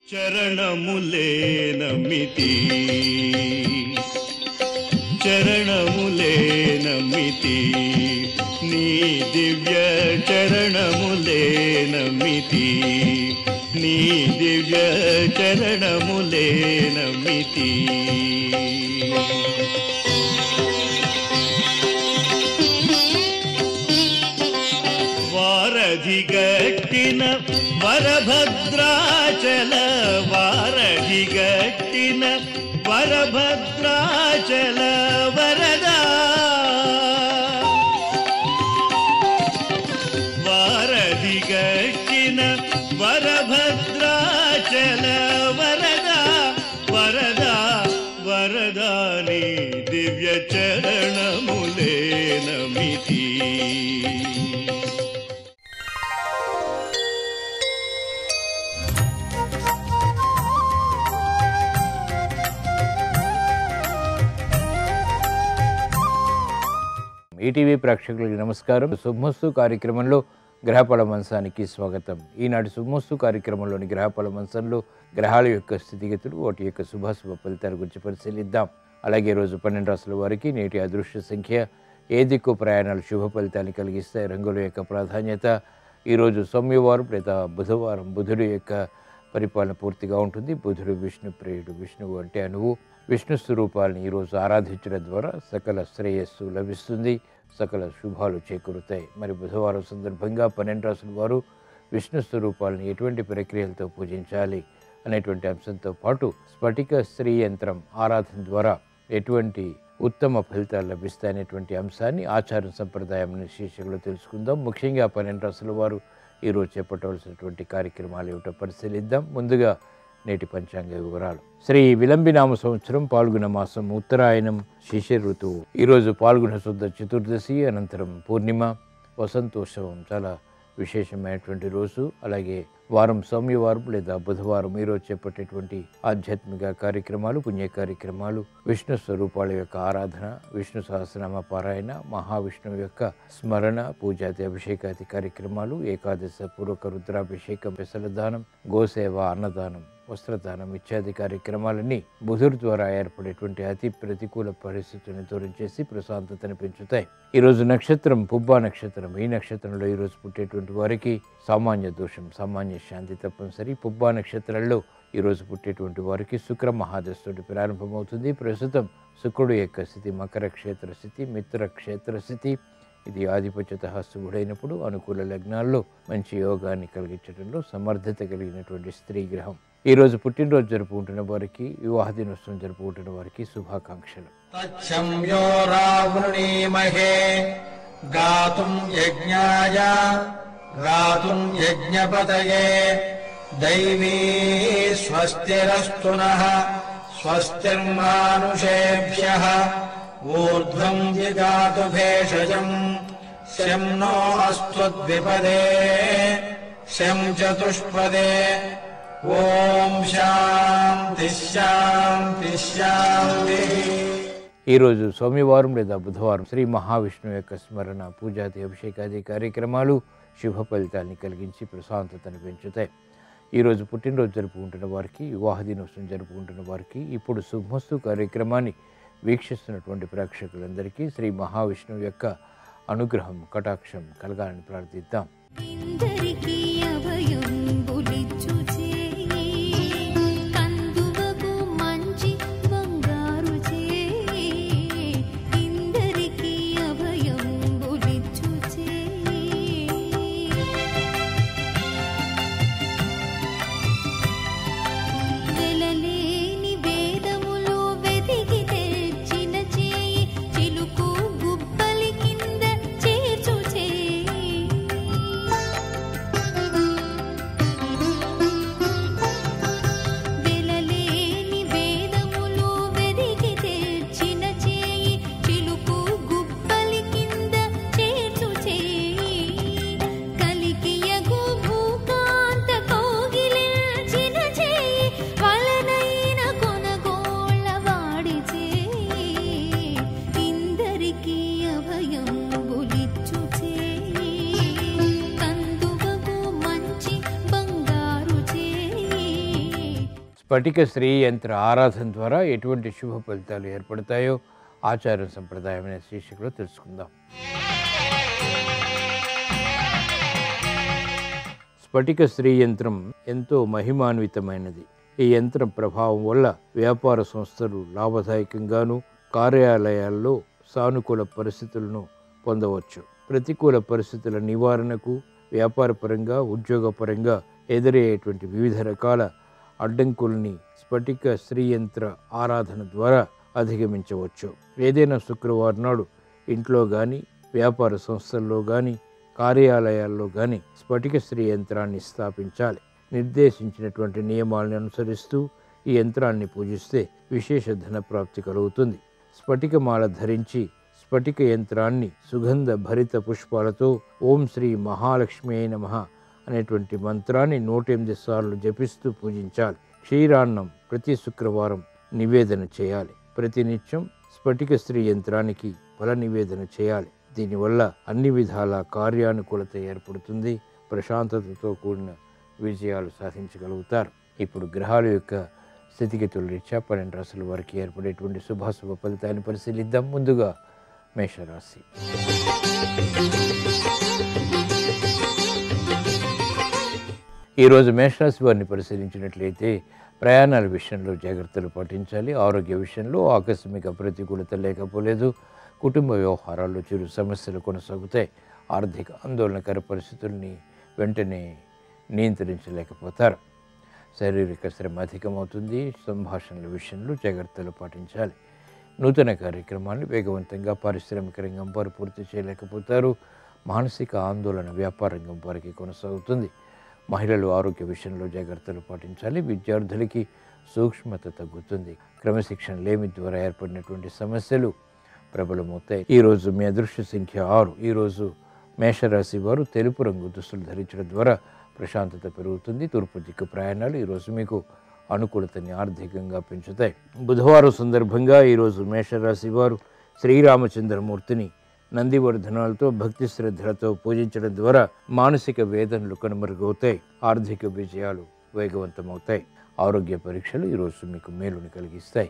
చరణములేనమితి చరణములేనమితి నీ దివ్య చరణములేనమితి నీ దివ్య చరణములేనమితి వారధి గట్టిన వరభద్రాచల వారధి గట్టిన వరభద్రాచల వరదా వారధి గట్టిన వరభద్రాచల వరదా వరదా వరదాని దివ్య చరణములేనమితి ఈటీవీ ప్రేక్షకులకి నమస్కారం శుభమస్తు కార్యక్రమంలో గ్రహఫల మంచానికి స్వాగతం ఈనాటి శుభమస్తు కార్యక్రమంలోని గ్రహఫల మంచంలో గ్రహాల యొక్క స్థితిగతులు వాటి యొక్క శుభాశుభ ఫలితాల గురించి పరిశీలిద్దాం అలాగే రోజు పన్నెండు రాసుల వారికి నేటి అదృష్ట సంఖ్య ఏ దిక్కు ప్రయాణాలు శుభ ఫలితాన్ని కలిగిస్తాయి రంగుల యొక్క ప్రాధాన్యత ఈరోజు సోమవారం లేదా బుధవారం బుధుడు యొక్క పరిపాలన పూర్తిగా ఉంటుంది బుధుడు విష్ణు ప్రియుడు విష్ణువు అంటే అనువు విష్ణు స్వరూపాలను ఈరోజు ఆరాధించడం ద్వారా సకల శ్రేయస్సు లభిస్తుంది సకల శుభాలు చేకూరుతాయి మరి బుధవారం సందర్భంగా పన్నెండు రాసుల వారు విష్ణు స్వరూపాలను ఎటువంటి ప్రక్రియలతో పూజించాలి అనేటువంటి అంశంతో పాటు స్ఫటిక స్త్రీ యంత్రం ఆరాధన ద్వారా ఎటువంటి ఉత్తమ ఫలితాలు లభిస్తాయనేటువంటి అంశాన్ని ఆచార సంప్రదాయం అనే శీర్షికలో తెలుసుకుందాం ముఖ్యంగా పన్నెండు రాసుల వారు ఈరోజు చేపట్టవలసినటువంటి కార్యక్రమాలు ఏమిటో పరిశీలిద్దాం ముందుగా నేటి పంచాంగ వివరాలు శ్రీ విలంబినామ సంవత్సరం పాల్గొన మాసం ఉత్తరాయణం శిశిర ఋతువు ఈరోజు పాల్గొన శుద్ధ చతుర్దశి అనంతరం పూర్ణిమ వసంతోత్సవం చాలా విశేషమైనటువంటి రోజు అలాగే వారం సౌమ్యవారం లేదా బుధవారం ఈరోజు చేపట్టేటువంటి ఆధ్యాత్మిక కార్యక్రమాలు పుణ్య కార్యక్రమాలు విష్ణు స్వరూపాల యొక్క ఆరాధన విష్ణు సహస్రనామ పారాయణ మహావిష్ణువు యొక్క స్మరణ పూజాది అభిషేకాది కార్యక్రమాలు ఏకాదశ పూర్వక రుద్రాభిషేకం పెసలదానం గోసేవ అన్నదానం వస్త్రదానం ఇత్యాది కార్యక్రమాలన్నీ బుధుడు ద్వారా ఏర్పడేటువంటి అతి ప్రతికూల పరిస్థితులను దూరం చేసి ప్రశాంతతను పెంచుతాయి ఈ రోజు నక్షత్రం పుబ్బా నక్షత్రం ఈ నక్షత్రంలో ఈ రోజు పుట్టేటువంటి వారికి సామాన్య దోషం సామాన్య శాంతి తప్పనిసరి పుబ్బా నక్షత్రంలో ఈ రోజు పుట్టేటువంటి వారికి శుక్ర మహాదశుడి ప్రారంభమవుతుంది ప్రస్తుతం శుక్రుడు యొక్క స్థితి మకర క్షేత్ర స్థితి మిత్ర క్షేత్ర స్థితి ఇది ఆధిపత్యత శుభుడైనప్పుడు అనుకూల లగ్నాల్లో మంచి యోగాన్ని కలిగించడంలో సమర్థత కలిగినటువంటి స్త్రీ గ్రహం ఈ రోజు పుట్టినరోజు జరుపుకుంటున్న వారికి వివాహ దినోత్సవం జరుపుకుంటున్న వారికి శుభాకాంక్షలు तच्छम्यो रावृणीमहे गातुम् यज्ञाय गातुम् यज्ञपतये दैवी स्वस्तिरस्तु नः स्वस्तिर्मानुषेभ्यः ऊर्ध्वम् जिगातु भेषजम् शम् नो अस्त्वद्विपदे शम् चतुष्पदे ॐ शान्तिः शान्तिः शान्तिः ఈరోజు సోమవారం లేదా బుధవారం శ్రీ మహావిష్ణువు యొక్క స్మరణ పూజాది అభిషేకాది కార్యక్రమాలు శుభ ఫలితాన్ని కలిగించి ప్రశాంతతను పెంచుతాయి ఈరోజు పుట్టినరోజు జరుపుకుంటున్న వారికి వివాహ దినోత్సవం జరుపుకుంటున్న వారికి ఇప్పుడు శుభమస్తు కార్యక్రమాన్ని వీక్షిస్తున్నటువంటి ప్రేక్షకులందరికీ శ్రీ మహావిష్ణువు యొక్క అనుగ్రహం కటాక్షం కలగాలని ప్రార్థిద్దాం ఇందరికీ అభయం బులిచ్చు చేయి కందువకు మంచి బంగారు చేయి ఇందరికీ అభయం బులిచ్చు చేయి వెలలేని వేదములో వెతికి తెచ్చిన చేయి చిలుకు గుబ్బలి కింద చేర్చు చేయి స్ఫటిక శ్రీ యంత్ర ఆరాధన ద్వారా ఎటువంటి శుభ ఫలితాలు ఏర్పడతాయో ఆచారం సంప్రదాయం అనే శీర్షికలో తెలుసుకుందాం స్ఫటిక శ్రీ యంత్రం ఎంతో మహిమాన్వితమైనది ఈ యంత్రం ప్రభావం వల్ల వ్యాపార సంస్థలు లాభదాయకంగాను కార్యాలయాల్లో సానుకూల పరిస్థితులను పొందవచ్చు ప్రతికూల పరిస్థితుల నివారణకు వ్యాపారపరంగా ఉద్యోగపరంగా ఎదురయ్యేటువంటి వివిధ రకాల అడ్డంకుల్ని స్ఫటిక శ్రీయంత్ర ఆరాధన ద్వారా అధిగమించవచ్చు ఏదైనా శుక్రవారం నాడు ఇంట్లో కానీ వ్యాపార సంస్థల్లో కానీ కార్యాలయాల్లో కానీ స్ఫటిక శ్రీ యంత్రాన్ని స్థాపించాలి నిర్దేశించినటువంటి నియమాలను అనుసరిస్తూ ఈ యంత్రాన్ని పూజిస్తే విశేష ధన ప్రాప్తి కలుగుతుంది స్ఫటికమాల ధరించి స్ఫటిక యంత్రాన్ని సుగంధ భరిత పుష్పాలతో ఓం శ్రీ మహాలక్ష్మి నమ అనేటువంటి మంత్రాన్ని నూట ఎనిమిది సార్లు జపిస్తూ పూజించాలి క్షీరాన్నం ప్రతి శుక్రవారం నివేదన చేయాలి ప్రతినిత్యం స్ఫటిక స్త్రీ యంత్రానికి ఫల నివేదన చేయాలి దీనివల్ల అన్ని విధాల కార్యానుకూలత ఏర్పడుతుంది ప్రశాంతతతో కూడిన విజయాలు సాధించగలుగుతారు ఇప్పుడు గ్రహాల యొక్క స్థితిగతుల రీత్యా పన్నెండు రాశుల వారికి ఏర్పడేటువంటి శుభాశుభ ఫలితాన్ని పరిశీలిద్దాం ముందుగా మేషరాశి ఈరోజు మేషరాశి వారిని పరిశీలించినట్లయితే ప్రయాణాల విషయంలో జాగ్రత్తలు పాటించాలి ఆరోగ్య విషయంలో ఆకస్మిక ప్రతికూలత లేకపోలేదు కుటుంబ వ్యవహారాల్లో చిరు సమస్యలు కొనసాగుతాయి ఆర్థిక ఆందోళనకర పరిస్థితుల్ని వెంటనే నియంత్రించలేకపోతారు శారీరక శ్రమ అధికమవుతుంది సంభాషణల విషయంలో జాగ్రత్తలు పాటించాలి నూతన కార్యక్రమాన్ని వేగవంతంగా పారిశ్రామిక రంగం వారు పూర్తి చేయలేకపోతారు మానసిక ఆందోళన వ్యాపార రంగం వారికి కొనసాగుతుంది మహిళలు ఆరోగ్య విషయంలో జాగ్రత్తలు పాటించాలి విద్యార్థులకి సూక్ష్మత తగ్గుతుంది క్రమశిక్షణ లేమి ద్వారా ఏర్పడినటువంటి సమస్యలు ప్రబలమవుతాయి ఈరోజు మీ అదృశ్య సంఖ్య ఆరు ఈరోజు మేషరాశి వారు తెలుపు రంగు దుస్తులు ధరించడం ద్వారా ప్రశాంతత పెరుగుతుంది తూర్పు దిక్కు ప్రయాణాలు ఈరోజు మీకు అనుకూలతని ఆర్థికంగా పెంచుతాయి బుధవారం సందర్భంగా ఈరోజు మేషరాశి వారు శ్రీరామచంద్రమూర్తిని నందివర్ధనాలతో భక్తి శ్రద్ధలతో పూజించడం ద్వారా మానసిక వేదనలు కనుమరుగవుతాయి ఆర్థిక విజయాలు వేగవంతమవుతాయి ఆరోగ్య పరీక్షలు ఈరోజు మీకు మేలుని కలిగిస్తాయి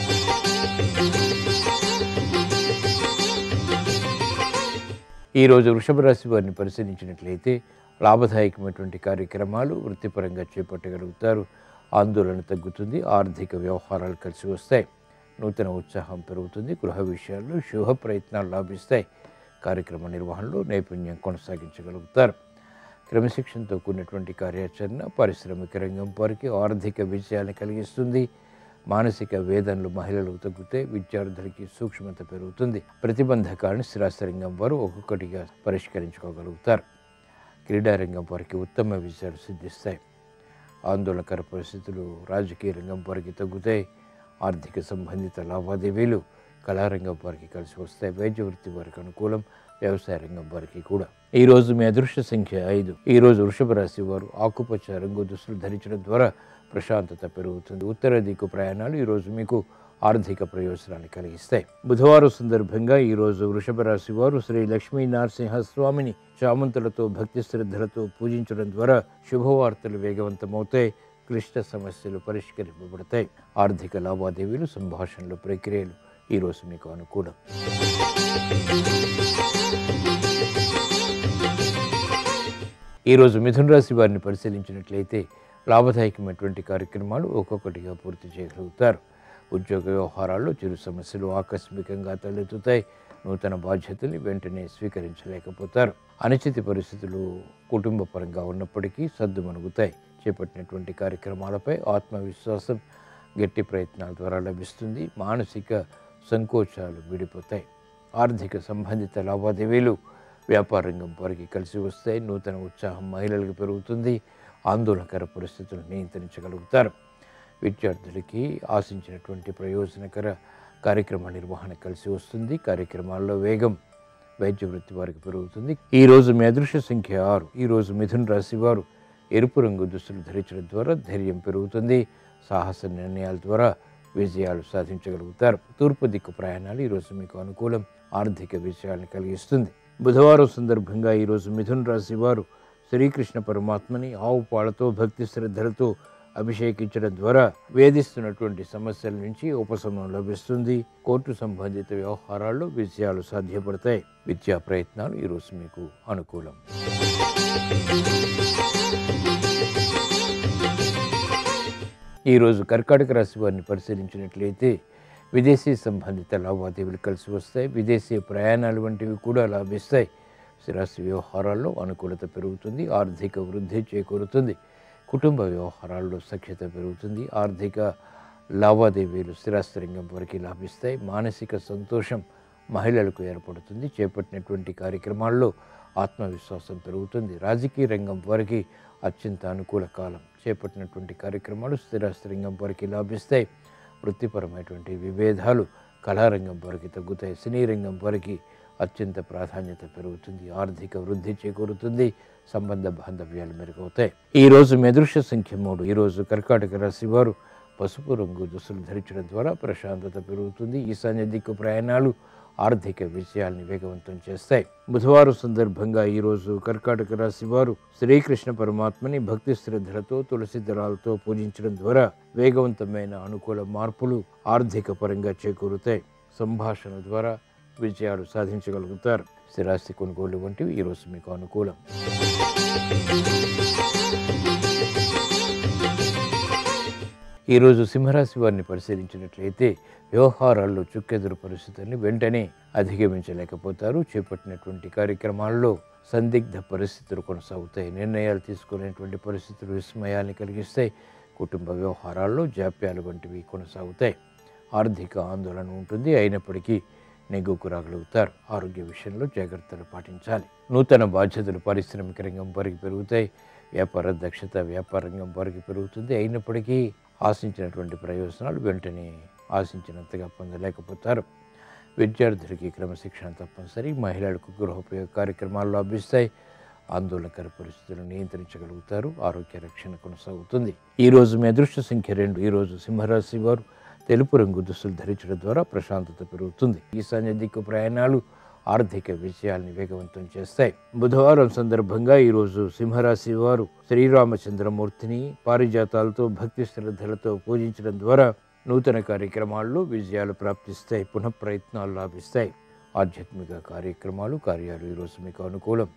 ఈరోజు వృషభ రాశి వారిని పరిశీలించినట్లయితే లాభదాయకమైనటువంటి కార్యక్రమాలు వృత్తిపరంగా చేపట్టగలుగుతారు ఆందోళన తగ్గుతుంది ఆర్థిక వ్యవహారాలు కలిసి వస్తాయి నూతన ఉత్సాహం పెరుగుతుంది గృహ విషయాల్లో శుభ ప్రయత్నాలు లాభిస్తాయి కార్యక్రమ నిర్వహణలో నైపుణ్యం కొనసాగించగలుగుతారు క్రమశిక్షణతో కూడినటువంటి కార్యాచరణ పారిశ్రామిక రంగం వారికి ఆర్థిక విజయాన్ని కలిగిస్తుంది మానసిక వేదనలు మహిళలకు తగ్గుతాయి విద్యార్థులకి సూక్ష్మత పెరుగుతుంది ప్రతిబంధకాలను స్థిరాస్త్రంగం వారు ఒక్కొక్కటిగా పరిష్కరించుకోగలుగుతారు క్రీడారంగం వారికి ఉత్తమ విజయాలు సిద్ధిస్తాయి ఆందోళనకర పరిస్థితులు రాజకీయ రంగం వారికి తగ్గుతాయి ఆర్థిక సంబంధిత లావాదేవీలు కళారంగం వారికి కలిసి వస్తాయి వైద్య వృత్తి వారికి అనుకూలం వ్యవసాయ రంగం వారికి కూడా ఈ రోజు మీ అదృష్ట సంఖ్య ఐదు ఈ రోజు వృషభ రాశి వారు ఆకుపచ్చ రంగు దుస్తులు ధరించడం ద్వారా ప్రశాంతత పెరుగుతుంది ఉత్తర దిక్కు ప్రయాణాలు ఈరోజు మీకు ఆర్థిక ప్రయోజనాన్ని కలిగిస్తాయి బుధవారం సందర్భంగా ఈరోజు వృషభ రాశి వారు శ్రీ లక్ష్మీ నరసింహస్వామిని చామంతులతో భక్తి శ్రద్ధలతో పూజించడం ద్వారా శుభవార్తలు వేగవంతమవుతాయి క్లిష్ట సమస్యలు పరిష్కరింపబడతాయి ఆర్థిక లావాదేవీలు సంభాషణలు ప్రక్రియలు ఈరోజు మీకు అనుకూలం ఈరోజు మిథున రాశి వారిని పరిశీలించినట్లయితే లాభదాయకమైనటువంటి కార్యక్రమాలు ఒక్కొక్కటిగా పూర్తి చేయగలుగుతారు ఉద్యోగ వ్యవహారాల్లో చిరు సమస్యలు ఆకస్మికంగా తలెత్తుతాయి నూతన బాధ్యతల్ని వెంటనే స్వీకరించలేకపోతారు అనిశ్చిత పరిస్థితులు కుటుంబ పరంగా ఉన్నప్పటికీ సర్దుమణుగుతాయి చేపట్టినటువంటి కార్యక్రమాలపై ఆత్మవిశ్వాసం గట్టి ప్రయత్నాల ద్వారా లభిస్తుంది మానసిక సంకోచాలు విడిపోతాయి ఆర్థిక సంబంధిత లావాదేవీలు వ్యాపార రంగం వారికి కలిసి వస్తాయి నూతన ఉత్సాహం మహిళలకు పెరుగుతుంది ఆందోళనకర పరిస్థితులు నియంత్రించగలుగుతారు విద్యార్థులకి ఆశించినటువంటి ప్రయోజనకర కార్యక్రమ నిర్వహణ కలిసి వస్తుంది కార్యక్రమాల్లో వేగం వైద్య వృత్తి వారికి పెరుగుతుంది ఈ రోజు మీ అదృశ్య సంఖ్య ఆరు ఈ రోజు మిథున రాశి వారు ఎరుపు రంగు దుస్తులు ధరించడం ద్వారా ధైర్యం పెరుగుతుంది సాహస నిర్ణయాల ద్వారా విజయాలు సాధించగలుగుతారు తూర్పు దిక్కు ప్రయాణాలు ఈరోజు మీకు అనుకూలం ఆర్థిక విజయాలను కలిగిస్తుంది బుధవారం సందర్భంగా ఈరోజు మిథున రాశి వారు శ్రీకృష్ణ పరమాత్మని ఆవు పాలతో భక్తి శ్రద్ధలతో అభిషేకించడం ద్వారా వేధిస్తున్నటువంటి సమస్యల నుంచి ఉపశమనం లభిస్తుంది కోర్టు సంబంధిత వ్యవహారాల్లో విజయాలు సాధ్యపడతాయి విద్యా ప్రయత్నాలు ఈరోజు మీకు అనుకూలం ఈరోజు కర్కాటక రాశి వారిని పరిశీలించినట్లయితే విదేశీ సంబంధిత లావాదేవీలు కలిసి వస్తాయి విదేశీ ప్రయాణాలు వంటివి కూడా లాభిస్తాయి స్థిరాస్తి వ్యవహారాల్లో అనుకూలత పెరుగుతుంది ఆర్థిక వృద్ధి చేకూరుతుంది కుటుంబ వ్యవహారాల్లో సఖ్యత పెరుగుతుంది ఆర్థిక లావాదేవీలు స్థిరాస్తి రంగం వరకు లాభిస్తాయి మానసిక సంతోషం మహిళలకు ఏర్పడుతుంది చేపట్టినటువంటి కార్యక్రమాల్లో ఆత్మవిశ్వాసం పెరుగుతుంది రాజకీయ రంగం వారికి అత్యంత అనుకూల కాలం చేపట్టినటువంటి కార్యక్రమాలు స్థిరాస్తి రంగం వారికి లాభిస్తాయి వృత్తిపరమైనటువంటి విభేదాలు కళారంగం వారికి తగ్గుతాయి సినీ రంగం వారికి అత్యంత ప్రాధాన్యత పెరుగుతుంది ఆర్థిక వృద్ధి చేకూరుతుంది సంబంధ బాంధవ్యాలు మెరుగవుతాయి ఈ రోజు మెదృశ్య సంఖ్య మూడు ఈ రోజు కర్కాటక రాశి వారు పసుపు రంగు దుస్తులు ధరించడం ద్వారా ప్రశాంతత పెరుగుతుంది ఈశాన్య దిక్కు ప్రయాణాలు ఆర్థిక విజయాల్ని వేగవంతం చేస్తాయి బుధవారం సందర్భంగా ఈరోజు కర్కాటక రాశి వారు శ్రీకృష్ణ పరమాత్మని భక్తి శ్రద్ధలతో తులసి దళాలతో పూజించడం ద్వారా వేగవంతమైన అనుకూల మార్పులు ఆర్థిక పరంగా చేకూరుతాయి సంభాషణ ద్వారా విజయాలు సాధించగలుగుతారు స్థిరాస్తి కొనుగోలు వంటివి ఈరోజు మీకు అనుకూలం ఈరోజు సింహరాశి వారిని పరిశీలించినట్లయితే వ్యవహారాల్లో చుక్కెదురు పరిస్థితుల్ని వెంటనే అధిగమించలేకపోతారు చేపట్టినటువంటి కార్యక్రమాల్లో సందిగ్ధ పరిస్థితులు కొనసాగుతాయి నిర్ణయాలు తీసుకునేటువంటి పరిస్థితులు విస్మయాన్ని కలిగిస్తాయి కుటుంబ వ్యవహారాల్లో జాప్యాలు వంటివి కొనసాగుతాయి ఆర్థిక ఆందోళన ఉంటుంది అయినప్పటికీ నెగ్గుకు రాగలుగుతారు ఆరోగ్య విషయంలో జాగ్రత్తలు పాటించాలి నూతన బాధ్యతలు పారిశ్రామిక రంగం వారికి పెరుగుతాయి వ్యాపార దక్షత వ్యాపార రంగం వారికి పెరుగుతుంది అయినప్పటికీ ఆశించినటువంటి ప్రయోజనాలు వెంటనే ఆశించినంతగా పొందలేకపోతారు విద్యార్థులకి క్రమశిక్షణ తప్పనిసరి మహిళలకు గృహోపయోగ కార్యక్రమాలు లభిస్తాయి ఆందోళనకర పరిస్థితులను నియంత్రించగలుగుతారు ఆరోగ్య రక్షణ కొనసాగుతుంది ఈ రోజు మీ అదృష్ట సంఖ్య రెండు ఈ రోజు సింహరాశి వారు తెలుపు రంగు దుస్తులు ధరించడం ద్వారా ప్రశాంతత పెరుగుతుంది ఈశాన్య దిక్కు ప్రయాణాలు ఆర్థిక విజయాల్ని వేగవంతం చేస్తాయి బుధవారం సందర్భంగా ఈరోజు సింహరాశి వారు శ్రీరామచంద్రమూర్తిని పారిజాతాలతో భక్తి శ్రద్ధలతో పూజించడం ద్వారా నూతన కార్యక్రమాల్లో విజయాలు ప్రాప్తిస్తాయి పునః ప్రయత్నాలు లాభిస్తాయి ఆధ్యాత్మిక కార్యక్రమాలు కార్యాలు ఈరోజు మీకు అనుకూలం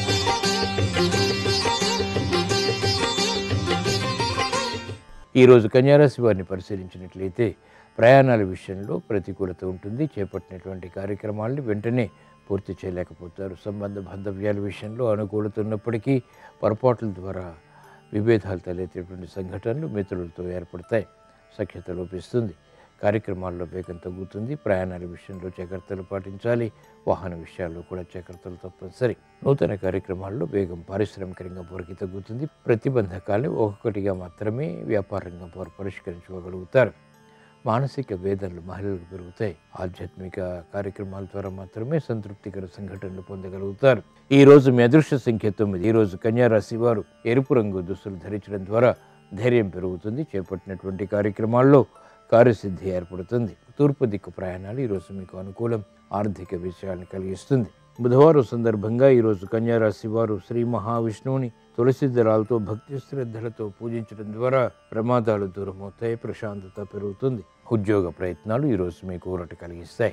ఈరోజు కన్యారాశి వారిని పరిశీలించినట్లయితే ప్రయాణాల విషయంలో ప్రతికూలత ఉంటుంది చేపట్టినటువంటి కార్యక్రమాలను వెంటనే పూర్తి చేయలేకపోతారు సంబంధ బాంధవ్యాల విషయంలో అనుకూలత ఉన్నప్పటికీ పొరపాట్ల ద్వారా విభేదాలు తలెత్తేటువంటి సంఘటనలు మిత్రులతో ఏర్పడతాయి సఖ్యత లోపిస్తుంది కార్యక్రమాల్లో వేగం తగ్గుతుంది ప్రయాణాల విషయంలో జాగ్రత్తలు పాటించాలి వాహన విషయాల్లో కూడా జాగ్రత్తలు తప్పనిసరి నూతన కార్యక్రమాల్లో వేగం పారిశ్రామిక రంగం వరకు తగ్గుతుంది ప్రతిబంధకాలు ఒక్కొక్కటిగా మాత్రమే వ్యాపార రంగం వారు పరిష్కరించుకోగలుగుతారు మానసిక వేదనలు మహిళలకు పెరుగుతాయి ఆధ్యాత్మిక కార్యక్రమాల ద్వారా మాత్రమే సంతృప్తికర సంఘటనలు పొందగలుగుతారు ఈ రోజు మీ అదృష్ట సంఖ్య తొమ్మిది ఈ రోజు కన్యా రాశి వారు ఎరుపు రంగు దుస్తులు ధరించడం ద్వారా ధైర్యం పెరుగుతుంది చేపట్టినటువంటి కార్యక్రమాల్లో కార్యసిద్ధి ఏర్పడుతుంది తూర్పు దిక్కు ప్రయాణాలు ఈరోజు మీకు అనుకూలం ఆర్థిక విషయాలను కలిగిస్తుంది బుధవారం సందర్భంగా ఈరోజు కన్యారాశి వారు శ్రీ మహావిష్ణువుని తులసి దళాలతో భక్తి శ్రద్ధలతో పూజించడం ద్వారా ప్రమాదాలు దూరమవుతాయి ప్రశాంతత పెరుగుతుంది ఉద్యోగ ప్రయత్నాలు ఈరోజు మీకు ఊరట కలిగిస్తాయి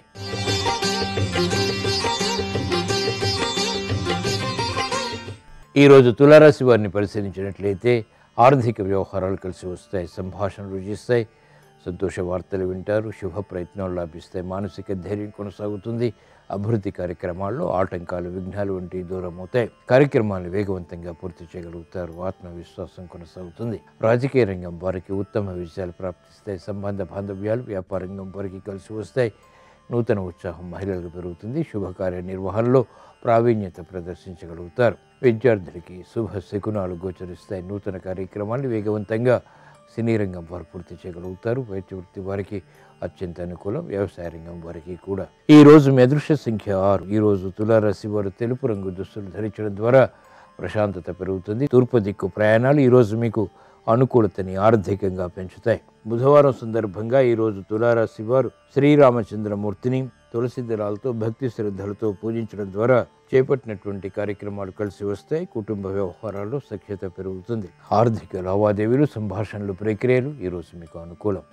ఈరోజు తులారాశి వారిని పరిశీలించినట్లయితే ఆర్థిక వ్యవహారాలు కలిసి వస్తాయి సంభాషణలు రుచిస్తాయి సంతోష వార్తలు వింటారు శుభ ప్రయత్నాలు లాభిస్తాయి మానసిక ధైర్యం కొనసాగుతుంది అభివృద్ధి కార్యక్రమాల్లో ఆటంకాలు విఘ్నాలు వంటి దూరం అవుతాయి కార్యక్రమాలను వేగవంతంగా పూర్తి చేయగలుగుతారు ఆత్మవిశ్వాసం కొనసాగుతుంది రాజకీయ రంగం వారికి ఉత్తమ విజయాలు ప్రాప్తిస్తాయి సంబంధ బాంధవ్యాలు వ్యాపార రంగం వారికి కలిసి వస్తాయి నూతన ఉత్సాహం మహిళలకు పెరుగుతుంది శుభకార్య నిర్వహణలో ప్రావీణ్యత ప్రదర్శించగలుగుతారు విద్యార్థులకి శుభ శకునాలు గోచరిస్తాయి నూతన కార్యక్రమాన్ని వేగవంతంగా సినీ రంగం వారు పూర్తి చేయగలుగుతారు వైద్య వృత్తి వారికి అత్యంత అనుకూలం వ్యవసాయ రంగం వారికి కూడా ఈ రోజు మీ అదృశ్య సంఖ్య ఆరు ఈ రోజు తులారాశి వారు తెలుపు రంగు దుస్తులు ధరించడం ద్వారా ప్రశాంతత పెరుగుతుంది తూర్పు దిక్కు ప్రయాణాలు ఈ రోజు మీకు అనుకూలతని ఆర్థికంగా పెంచుతాయి బుధవారం సందర్భంగా ఈ రోజు తులారాశి వారు శ్రీరామచంద్రమూర్తిని తులసి దళాలతో భక్తి శ్రద్ధలతో పూజించడం ద్వారా చేపట్టినటువంటి కార్యక్రమాలు కలిసి వస్తాయి కుటుంబ వ్యవహారాల్లో సఖ్యత పెరుగుతుంది ఆర్థిక లావాదేవీలు సంభాషణలు ప్రక్రియలు ఈరోజు మీకు అనుకూలం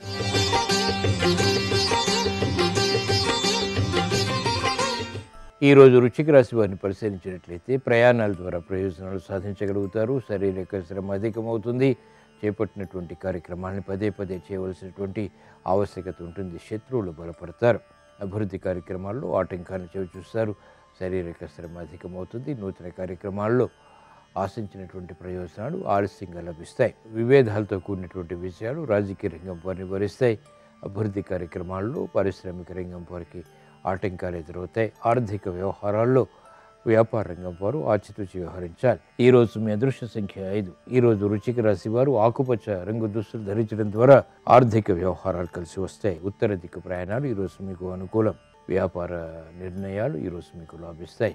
ఈ రోజు రుచిక రాశి వారిని పరిశీలించినట్లయితే ప్రయాణాల ద్వారా ప్రయోజనాలు సాధించగలుగుతారు శారీరక శ్రమ అధికమవుతుంది చేపట్టినటువంటి కార్యక్రమాన్ని పదే పదే చేయవలసినటువంటి ఆవశ్యకత ఉంటుంది శత్రువులు బలపడతారు అభివృద్ధి కార్యక్రమాల్లో ఆటంకాన్ని చవి చూస్తారు శారీరక శ్రమ అధికమవుతుంది నూతన కార్యక్రమాల్లో ఆశించినటువంటి ప్రయోజనాలు ఆలస్యంగా లభిస్తాయి విభేదాలతో కూడినటువంటి విషయాలు రాజకీయ రంగం వారిని వరిస్తాయి అభివృద్ధి కార్యక్రమాల్లో పారిశ్రామిక రంగం వారికి ఆటంకాలు ఎదురవుతాయి ఆర్థిక వ్యవహారాల్లో వ్యాపార రంగం వారు ఆచితూచి వ్యవహరించాలి ఈ రోజు మీ అదృష్ట సంఖ్య ఐదు ఈ రోజు రుచిక రాశి వారు ఆకుపచ్చ రంగు దుస్తులు ధరించడం ద్వారా ఆర్థిక వ్యవహారాలు కలిసి వస్తాయి ఉత్తర దిక్కు ప్రయాణాలు ఈ రోజు మీకు అనుకూలం వ్యాపార నిర్ణయాలు ఈ రోజు మీకు లాభిస్తాయి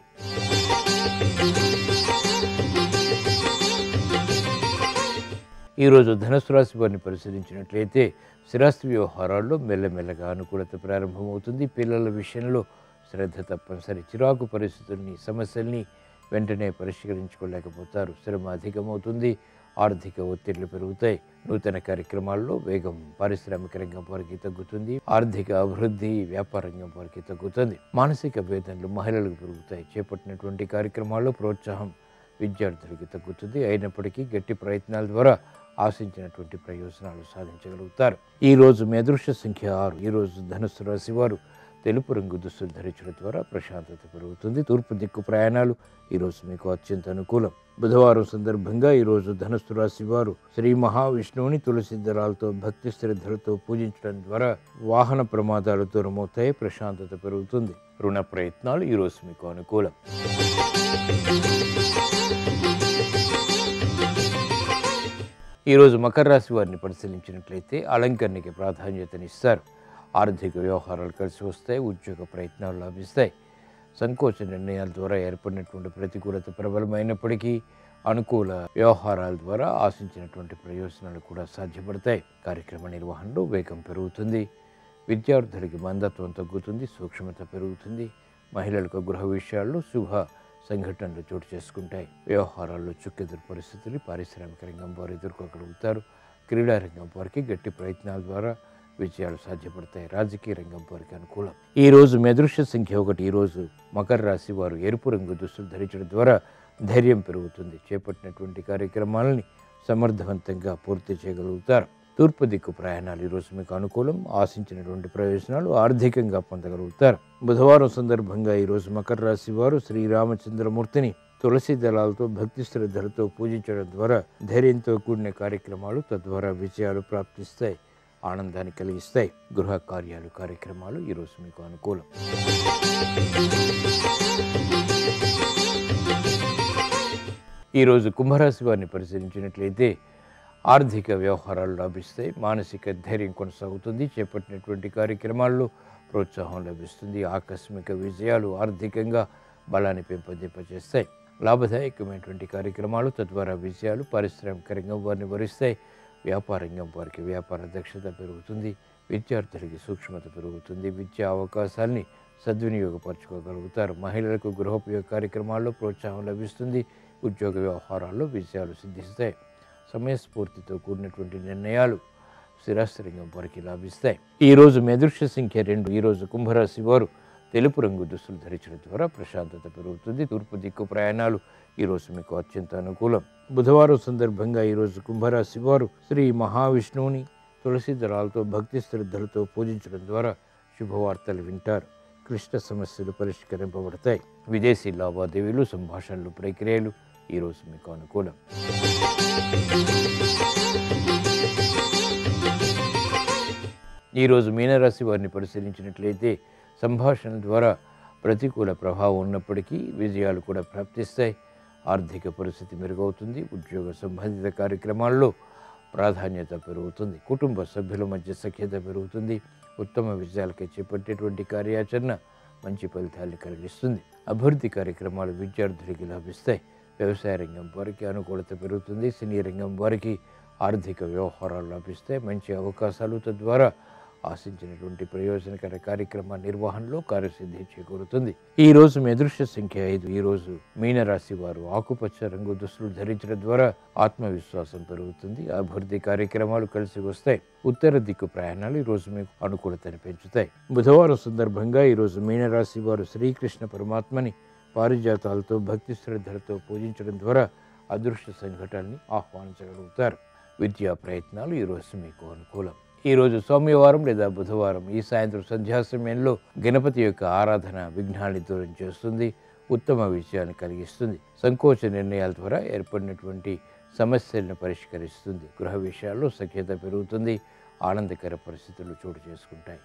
ఈరోజు ధనుసు రాశి వారిని పరిశీలించినట్లయితే స్థిరాస్తి వ్యవహారాల్లో మెల్లమెల్లగా అనుకూలత ప్రారంభమవుతుంది పిల్లల విషయంలో శ్రద్ధ తప్పనిసరి చిరాకు పరిస్థితుల్ని సమస్యల్ని వెంటనే పరిష్కరించుకోలేకపోతారు శ్రమ అధికమవుతుంది ఆర్థిక ఒత్తిళ్లు పెరుగుతాయి నూతన కార్యక్రమాల్లో వేగం పారిశ్రామిక రంగం వారికి తగ్గుతుంది ఆర్థిక అభివృద్ధి వ్యాపార రంగం వారికి తగ్గుతుంది మానసిక వేదనలు మహిళలకు పెరుగుతాయి చేపట్టినటువంటి కార్యక్రమాల్లో ప్రోత్సాహం విద్యార్థులకి తగ్గుతుంది అయినప్పటికీ గట్టి ప్రయత్నాల ద్వారా ఆశించినటువంటి ప్రయోజనాలు సాధించగలుగుతారు ఈ రోజు మీ అదృష్ట సంఖ్య ఆరు ఈ రోజు ధనుసు రాశి వారు తెలుపు రంగు దుస్తులు ధరించడం ద్వారా ప్రశాంతత పెరుగుతుంది తూర్పు దిక్కు ప్రయాణాలు ఈరోజు మీకు అత్యంత అనుకూలం బుధవారం సందర్భంగా ఈరోజు ధనుసు రాశి వారు శ్రీ మహావిష్ణువుని తులసి దళాలతో భక్తి శ్రద్ధలతో పూజించడం ద్వారా వాహన ప్రమాదాలు దూరమవుతాయి ప్రశాంతత పెరుగుతుంది రుణ ప్రయత్నాలు ఈరోజు మీకు అనుకూలం ఈరోజు మకర రాశి వారిని పరిశీలించినట్లయితే అలంకరణకి ప్రాధాన్యతనిస్తారు ఆర్థిక వ్యవహారాలు కలిసి వస్తాయి ఉద్యోగ ప్రయత్నాలు లాభిస్తాయి సంకోచ నిర్ణయాల ద్వారా ఏర్పడినటువంటి ప్రతికూలత ప్రబలమైనప్పటికీ అనుకూల వ్యవహారాల ద్వారా ఆశించినటువంటి ప్రయోజనాలు కూడా సాధ్యపడతాయి కార్యక్రమ నిర్వహణలో వేగం పెరుగుతుంది విద్యార్థులకి మందత్వం తగ్గుతుంది సూక్ష్మత పెరుగుతుంది మహిళలకు గృహ విషయాల్లో శుభ సంఘటనలు చోటు చేసుకుంటాయి వ్యవహారాల్లో చుక్కెదురు పరిస్థితులు పారిశ్రామిక రంగం వారు ఎదుర్కోగలుగుతారు క్రీడా రంగం వారికి గట్టి ప్రయత్నాల ద్వారా విజయాలు సాధ్యపడతాయి రాజకీయ రంగం వారికి అనుకూలం ఈ రోజు మీ అదృశ్య సంఖ్య ఒకటి ఈ రోజు మకర రాశి వారు ఎరుపు రంగు దుస్తులు ధరించడం ద్వారా ధైర్యం పెరుగుతుంది చేపట్టినటువంటి కార్యక్రమాలని సమర్థవంతంగా పూర్తి చేయగలుగుతారు తూర్పు దిక్కు ప్రయాణాలు ఈరోజు మీకు అనుకూలం ఆశించినటువంటి ప్రయోజనాలు ఆర్థికంగా పొందగలుగుతారు బుధవారం సందర్భంగా ఈరోజు మకర రాశి వారు శ్రీరామచంద్రమూర్తిని తులసి దళాలతో భక్తి శ్రద్ధలతో పూజించడం ద్వారా ధైర్యంతో కూడిన కార్యక్రమాలు తద్వారా విజయాలు ప్రాప్తిస్తాయి ఆనందాన్ని కలిగిస్తాయి గృహ కార్యాలు కార్యక్రమాలు ఈరోజు మీకు అనుకూలం ఈరోజు కుంభరాశి వారిని పరిశీలించినట్లయితే ఆర్థిక వ్యవహారాలు లాభిస్తాయి మానసిక ధైర్యం కొనసాగుతుంది చేపట్టినటువంటి కార్యక్రమాల్లో ప్రోత్సాహం లభిస్తుంది ఆకస్మిక విజయాలు ఆర్థికంగా బలాన్ని పెంపొందింపజేస్తాయి లాభదాయకమైనటువంటి కార్యక్రమాలు తద్వారా విజయాలు పారిశ్రామిక రంగం వారిని వరిస్తాయి వ్యాపార రంగం వారికి వ్యాపార దక్షత పెరుగుతుంది విద్యార్థులకి సూక్ష్మత పెరుగుతుంది విద్యా అవకాశాల్ని సద్వినియోగపరచుకోగలుగుతారు మహిళలకు గృహోపయోగ కార్యక్రమాల్లో ప్రోత్సాహం లభిస్తుంది ఉద్యోగ వ్యవహారాల్లో విజయాలు సిద్ధిస్తాయి సమయస్ఫూర్తితో కూడినటువంటి నిర్ణయాలు స్థిరాస్త్రంగం వారికి లాభిస్తాయి ఈ రోజు మెదృశ్య సంఖ్య రెండు ఈ రోజు కుంభరాశి వారు తెలుపు రంగు దుస్తులు ధరించడం ద్వారా ప్రశాంతత పెరుగుతుంది తూర్పు దిక్కు ప్రయాణాలు ఈ రోజు మీకు అత్యంత అనుకూలం బుధవారం సందర్భంగా ఈరోజు కుంభరాశి వారు శ్రీ మహావిష్ణువుని తులసి దళాలతో భక్తి శ్రద్ధలతో పూజించడం ద్వారా శుభవార్తలు వింటారు క్లిష్ట సమస్యలు పరిష్కరింపబడతాయి విదేశీ లావాదేవీలు సంభాషణలు ప్రక్రియలు ఈరోజు మీకు అనుకూలం ఈరోజు మీనరాశి వారిని పరిశీలించినట్లయితే సంభాషణ ద్వారా ప్రతికూల ప్రభావం ఉన్నప్పటికీ విజయాలు కూడా ప్రాప్తిస్తాయి ఆర్థిక పరిస్థితి మెరుగవుతుంది ఉద్యోగ సంబంధిత కార్యక్రమాల్లో ప్రాధాన్యత పెరుగుతుంది కుటుంబ సభ్యుల మధ్య సఖ్యత పెరుగుతుంది ఉత్తమ విజయాలకి చేపట్టేటువంటి కార్యాచరణ మంచి ఫలితాన్ని కలిగిస్తుంది అభివృద్ధి కార్యక్రమాలు విద్యార్థులకి లభిస్తాయి వ్యవసాయ రంగం వారికి అనుకూలత పెరుగుతుంది సినీ రంగం వారికి ఆర్థిక వ్యవహారాలు లభిస్తాయి మంచి అవకాశాలు తద్వారా ఆశించినటువంటి ప్రయోజనకర కార్యక్రమ నిర్వహణలో కార్యసిద్ధి చేకూరుతుంది ఈ రోజు మీ అదృష్ట సంఖ్య ఐదు ఈ రోజు మీనరాశి వారు ఆకుపచ్చ రంగు దుస్తులు ధరించడం ద్వారా ఆత్మవిశ్వాసం పెరుగుతుంది అభివృద్ధి కార్యక్రమాలు కలిసి వస్తాయి ఉత్తర దిక్కు ప్రయాణాలు ఈ రోజు మీకు అనుకూలతని పెంచుతాయి బుధవారం సందర్భంగా ఈ రోజు మీనరాశి వారు శ్రీకృష్ణ పరమాత్మని పారిజాతాలతో భక్తి శ్రద్ధలతో పూజించడం ద్వారా అదృష్ట సంఘటనని ఆహ్వానించగలుగుతారు విద్యా ప్రయత్నాలు ఈరోజు మీకు అనుకూలం ఈరోజు సోమవారం లేదా బుధవారం ఈ సాయంత్రం సంధ్యా సమయంలో గణపతి యొక్క ఆరాధన విఘ్నాన్ని దూరం చేస్తుంది ఉత్తమ విజయాన్ని కలిగిస్తుంది సంకోచ నిర్ణయాల ద్వారా ఏర్పడినటువంటి సమస్యలను పరిష్కరిస్తుంది గృహ విషయాల్లో సఖ్యత పెరుగుతుంది ఆనందకర పరిస్థితులు చోటు చేసుకుంటాయి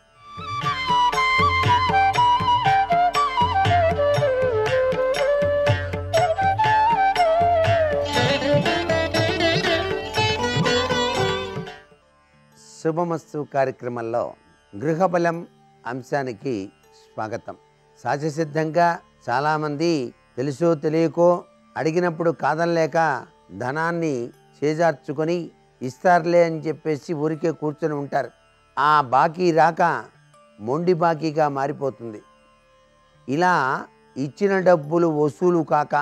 శుభమస్తు కార్యక్రమంలో గృహబలం అంశానికి స్వాగతం సహజసిద్ధంగా చాలామంది తెలుసో తెలియకో అడిగినప్పుడు కాదనలేక ధనాన్ని చేజార్చుకొని ఇస్తారులే అని చెప్పేసి ఊరికే కూర్చొని ఉంటారు ఆ బాకీ రాక మొండి బాకీగా మారిపోతుంది ఇలా ఇచ్చిన డబ్బులు వసూలు కాక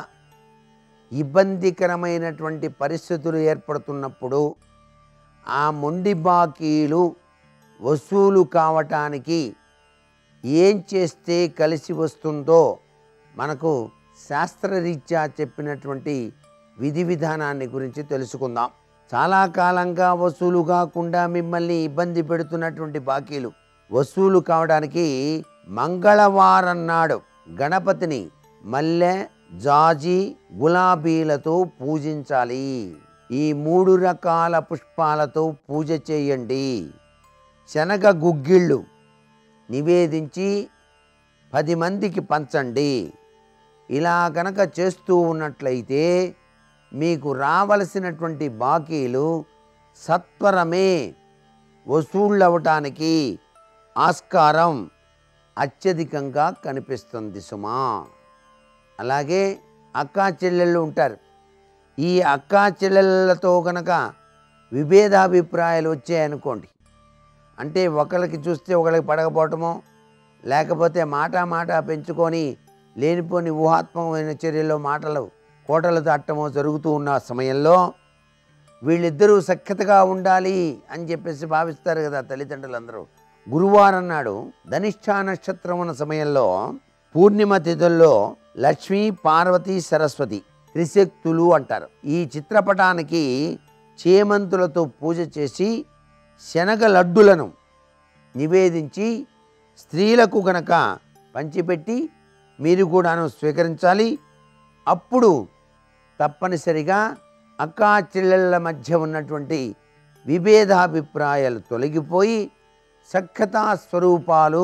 ఇబ్బందికరమైనటువంటి పరిస్థితులు ఏర్పడుతున్నప్పుడు ఆ మొండి బాకీలు వసూలు కావటానికి ఏం చేస్తే కలిసి వస్తుందో మనకు శాస్త్రరీత్యా చెప్పినటువంటి విధి విధానాన్ని గురించి తెలుసుకుందాం చాలా కాలంగా వసూలు కాకుండా మిమ్మల్ని ఇబ్బంది పెడుతున్నటువంటి బాకీలు వసూలు కావడానికి మంగళవారం నాడు గణపతిని మల్లె జాజి గులాబీలతో పూజించాలి ఈ మూడు రకాల పుష్పాలతో పూజ చేయండి శనగ గుగ్గిళ్ళు నివేదించి పది మందికి పంచండి ఇలా కనుక చేస్తూ ఉన్నట్లయితే మీకు రావలసినటువంటి బాకీలు సత్వరమే వసూళ్ళవటానికి ఆస్కారం అత్యధికంగా కనిపిస్తుంది సుమా అలాగే అక్కా చెల్లెళ్ళు ఉంటారు ఈ అక్కా చెల్లెళ్ళతో కనుక విభేదాభిప్రాయాలు వచ్చాయనుకోండి అంటే ఒకరికి చూస్తే ఒకరికి పడకపోవటమో లేకపోతే మాట మాట పెంచుకొని లేనిపోని ఊహాత్మకమైన చర్యల్లో మాటలు కోటలు దాటమో జరుగుతూ ఉన్న సమయంలో వీళ్ళిద్దరూ సఖ్యతగా ఉండాలి అని చెప్పేసి భావిస్తారు కదా తల్లిదండ్రులందరూ గురువారం నాడు ధనిష్ఠా నక్షత్రం ఉన్న సమయంలో పూర్ణిమ తిథుల్లో లక్ష్మీ పార్వతి సరస్వతి త్రిశక్తులు అంటారు ఈ చిత్రపటానికి చేమంతులతో పూజ చేసి శనగ లడ్డులను నివేదించి స్త్రీలకు గనక పంచిపెట్టి మీరు కూడాను స్వీకరించాలి అప్పుడు తప్పనిసరిగా అక్కా చెల్లెళ్ళ మధ్య ఉన్నటువంటి విభేదాభిప్రాయాలు తొలగిపోయి సఖ్యతా స్వరూపాలు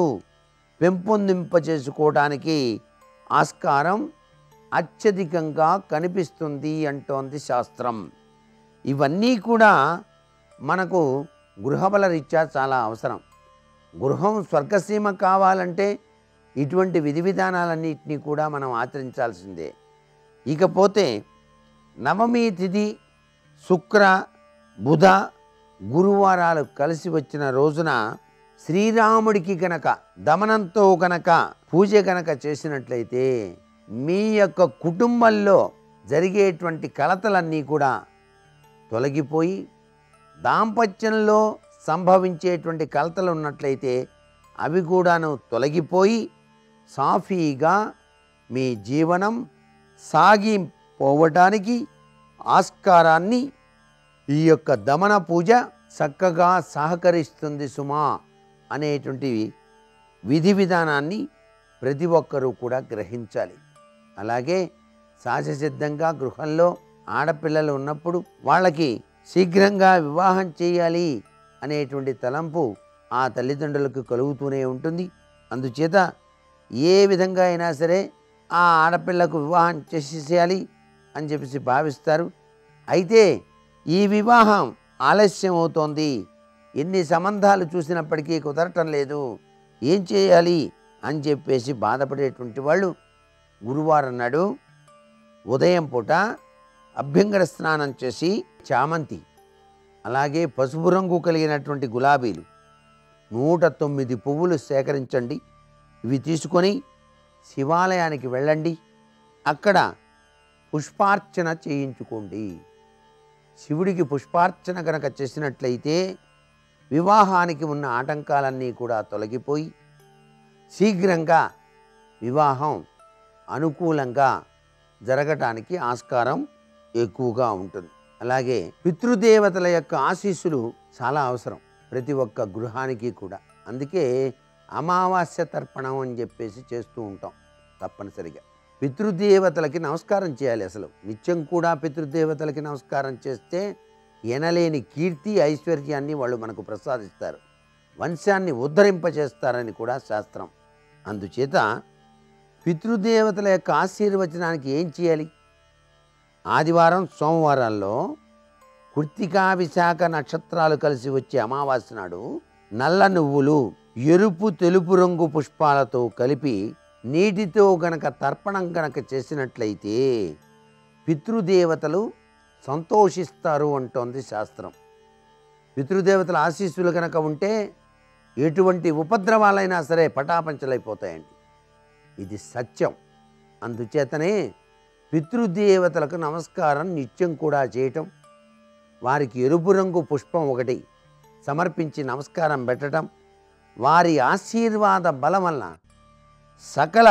పెంపొందింపచేసుకోవడానికి ఆస్కారం అత్యధికంగా కనిపిస్తుంది అంటోంది శాస్త్రం ఇవన్నీ కూడా మనకు గృహబల రీత్యా చాలా అవసరం గృహం స్వర్గసీమ కావాలంటే ఇటువంటి విధి విధానాలన్నింటినీ కూడా మనం ఆచరించాల్సిందే ఇకపోతే నవమి తిథి శుక్ర బుధ గురువారాలు కలిసి వచ్చిన రోజున శ్రీరాముడికి గనక దమనంతో గనక పూజ గనక చేసినట్లయితే మీ యొక్క కుటుంబంలో జరిగేటువంటి కలతలన్నీ కూడా తొలగిపోయి దాంపత్యంలో సంభవించేటువంటి కలతలు ఉన్నట్లయితే అవి కూడాను తొలగిపోయి సాఫీగా మీ జీవనం సాగిపోవటానికి ఆస్కారాన్ని ఈ యొక్క దమన పూజ చక్కగా సహకరిస్తుంది సుమా అనేటువంటి విధి విధానాన్ని ప్రతి ఒక్కరూ కూడా గ్రహించాలి అలాగే సహజసిద్ధంగా గృహంలో ఆడపిల్లలు ఉన్నప్పుడు వాళ్ళకి శీఘ్రంగా వివాహం చేయాలి అనేటువంటి తలంపు ఆ తల్లిదండ్రులకు కలుగుతూనే ఉంటుంది అందుచేత ఏ విధంగా అయినా సరే ఆ ఆడపిల్లకు వివాహం చేసేసేయాలి అని చెప్పేసి భావిస్తారు అయితే ఈ వివాహం ఆలస్యం అవుతోంది ఎన్ని సంబంధాలు చూసినప్పటికీ కుదరటం లేదు ఏం చేయాలి అని చెప్పేసి బాధపడేటువంటి వాళ్ళు గురువారం నాడు ఉదయం పూట అభ్యంగర స్నానం చేసి చామంతి అలాగే పసుపు రంగు కలిగినటువంటి గులాబీలు నూట తొమ్మిది పువ్వులు సేకరించండి ఇవి తీసుకొని శివాలయానికి వెళ్ళండి అక్కడ పుష్పార్చన చేయించుకోండి శివుడికి పుష్పార్చన కనుక చేసినట్లయితే వివాహానికి ఉన్న ఆటంకాలన్నీ కూడా తొలగిపోయి శీఘ్రంగా వివాహం అనుకూలంగా జరగటానికి ఆస్కారం ఎక్కువగా ఉంటుంది అలాగే పితృదేవతల యొక్క ఆశీస్సులు చాలా అవసరం ప్రతి ఒక్క గృహానికి కూడా అందుకే అమావాస్య తర్పణం అని చెప్పేసి చేస్తూ ఉంటాం తప్పనిసరిగా పితృదేవతలకి నమస్కారం చేయాలి అసలు నిత్యం కూడా పితృదేవతలకి నమస్కారం చేస్తే ఎనలేని కీర్తి ఐశ్వర్యాన్ని వాళ్ళు మనకు ప్రసాదిస్తారు వంశాన్ని ఉద్ధరింపచేస్తారని కూడా శాస్త్రం అందుచేత పితృదేవతల యొక్క ఆశీర్వచనానికి ఏం చేయాలి ఆదివారం సోమవారాల్లో కృత్తికా విశాఖ నక్షత్రాలు కలిసి వచ్చే అమావాస్య నాడు నల్ల నువ్వులు ఎరుపు తెలుపు రంగు పుష్పాలతో కలిపి నీటితో గనక తర్పణం గనక చేసినట్లయితే పితృదేవతలు సంతోషిస్తారు అంటోంది శాస్త్రం పితృదేవతల ఆశీస్సులు కనుక ఉంటే ఎటువంటి ఉపద్రవాలైనా సరే పటాపంచలైపోతాయండి ఇది సత్యం అందుచేతనే పితృదేవతలకు నమస్కారం నిత్యం కూడా చేయటం వారికి ఎరుపు రంగు పుష్పం ఒకటి సమర్పించి నమస్కారం పెట్టడం వారి ఆశీర్వాద బలం వల్ల సకల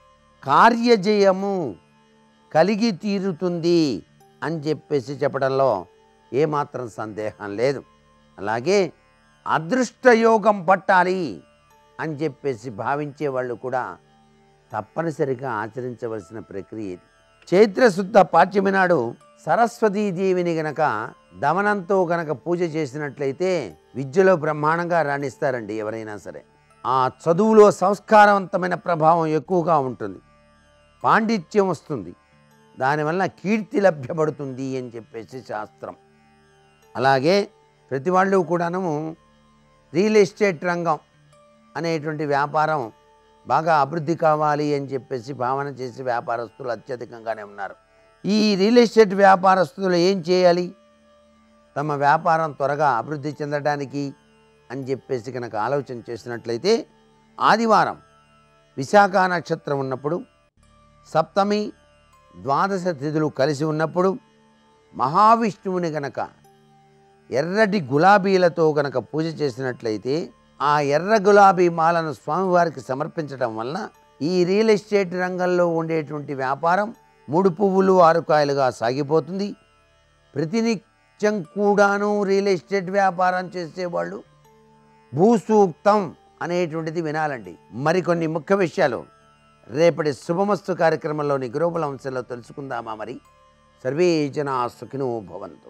కార్యజయము కలిగి తీరుతుంది అని చెప్పేసి చెప్పడంలో ఏమాత్రం సందేహం లేదు అలాగే అదృష్టయోగం పట్టాలి అని చెప్పేసి భావించే వాళ్ళు కూడా తప్పనిసరిగా ఆచరించవలసిన ప్రక్రియ ఇది చైత్రశుద్ధ పాఠ్యమి నాడు సరస్వతీదేవిని గనక దమనంతో గనక పూజ చేసినట్లయితే విద్యలో బ్రహ్మాండంగా రాణిస్తారండి ఎవరైనా సరే ఆ చదువులో సంస్కారవంతమైన ప్రభావం ఎక్కువగా ఉంటుంది పాండిత్యం వస్తుంది దానివల్ల కీర్తి లభ్యపడుతుంది అని చెప్పేసి శాస్త్రం అలాగే ప్రతి వాళ్ళు కూడాను రియల్ ఎస్టేట్ రంగం అనేటువంటి వ్యాపారం బాగా అభివృద్ధి కావాలి అని చెప్పేసి భావన చేసే వ్యాపారస్తులు అత్యధికంగానే ఉన్నారు ఈ రియల్ ఎస్టేట్ వ్యాపారస్తులు ఏం చేయాలి తమ వ్యాపారం త్వరగా అభివృద్ధి చెందడానికి అని చెప్పేసి కనుక ఆలోచన చేసినట్లయితే ఆదివారం విశాఖ నక్షత్రం ఉన్నప్పుడు సప్తమి ద్వాదశ తిథులు కలిసి ఉన్నప్పుడు మహావిష్ణువుని గనక ఎర్రటి గులాబీలతో గనక పూజ చేసినట్లయితే ఆ ఎర్ర గులాబీ మాలను స్వామివారికి సమర్పించడం వలన ఈ రియల్ ఎస్టేట్ రంగంలో ఉండేటువంటి వ్యాపారం మూడు పువ్వులు ఆరు కాయలుగా సాగిపోతుంది ప్రతినిత్యం కూడాను రియల్ ఎస్టేట్ వ్యాపారం చేసేవాళ్ళు భూసూక్తం అనేటువంటిది వినాలండి మరికొన్ని ముఖ్య విషయాలు రేపటి శుభమస్తు కార్యక్రమంలోని గ్లోబల్ అంశంలో తెలుసుకుందామా మరి సర్వే జనా సుఖినో భవంతు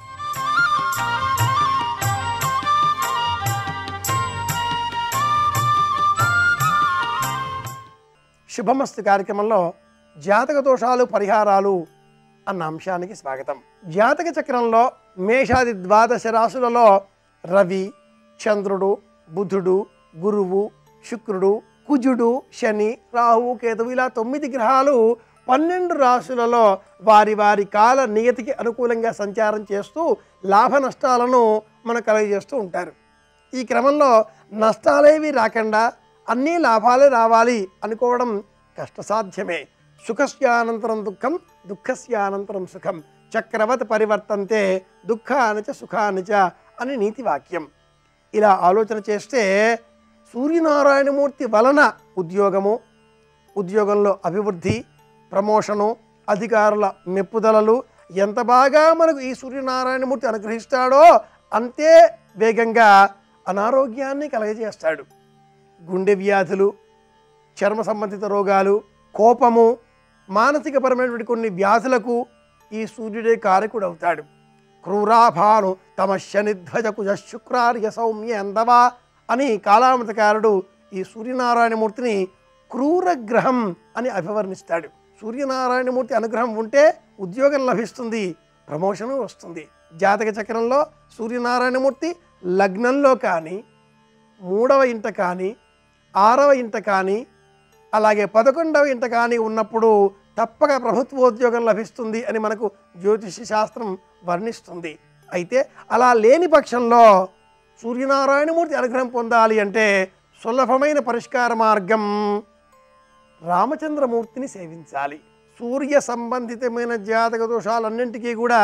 శుభమస్తు కార్యక్రమంలో జాతక దోషాలు పరిహారాలు అన్న అంశానికి స్వాగతం జాతక చక్రంలో మేషాది ద్వాదశ రాశులలో రవి చంద్రుడు బుధుడు గురువు శుక్రుడు కుజుడు శని రాహువు కేతువు ఇలా తొమ్మిది గ్రహాలు పన్నెండు రాశులలో వారి వారి కాల నియతికి అనుకూలంగా సంచారం చేస్తూ లాభ నష్టాలను మన కలుగజేస్తూ ఉంటారు ఈ క్రమంలో నష్టాలేవి రాకుండా అన్నీ లాభాలే రావాలి అనుకోవడం కష్టసాధ్యమే సుఖస్యానంతరం దుఃఖం దుఃఖస్యానంతరం సుఖం చక్రవత్ పరివర్తంతే దుఃఖానిచ సుఖానిచ అని నీతి వాక్యం ఇలా ఆలోచన చేస్తే సూర్యనారాయణమూర్తి వలన ఉద్యోగము ఉద్యోగంలో అభివృద్ధి ప్రమోషను అధికారుల మెప్పుదలలు ఎంత బాగా మనకు ఈ సూర్యనారాయణమూర్తి అనుగ్రహిస్తాడో అంతే వేగంగా అనారోగ్యాన్ని కలగజేస్తాడు గుండె వ్యాధులు చర్మ సంబంధిత రోగాలు కోపము మానసికపరమైనటువంటి కొన్ని వ్యాధులకు ఈ సూర్యుడే కారకుడు అవుతాడు క్రూరాభాను తమ శనిధ్వజ కుజ శుక్రార్య సౌమ్య అందవా అని కాలామృతకారుడు ఈ సూర్యనారాయణమూర్తిని క్రూర గ్రహం అని అభివర్ణిస్తాడు సూర్యనారాయణమూర్తి అనుగ్రహం ఉంటే ఉద్యోగం లభిస్తుంది ప్రమోషను వస్తుంది జాతక చక్రంలో సూర్యనారాయణమూర్తి లగ్నంలో కానీ మూడవ ఇంట కానీ ఆరవ ఇంట కానీ అలాగే పదకొండవ ఇంట కానీ ఉన్నప్పుడు తప్పక ప్రభుత్వోద్యోగం లభిస్తుంది అని మనకు జ్యోతిష శాస్త్రం వర్ణిస్తుంది అయితే అలా లేని పక్షంలో సూర్యనారాయణమూర్తి అనుగ్రహం పొందాలి అంటే సులభమైన పరిష్కార మార్గం రామచంద్రమూర్తిని సేవించాలి సూర్య సంబంధితమైన జాతక దోషాలన్నింటికీ కూడా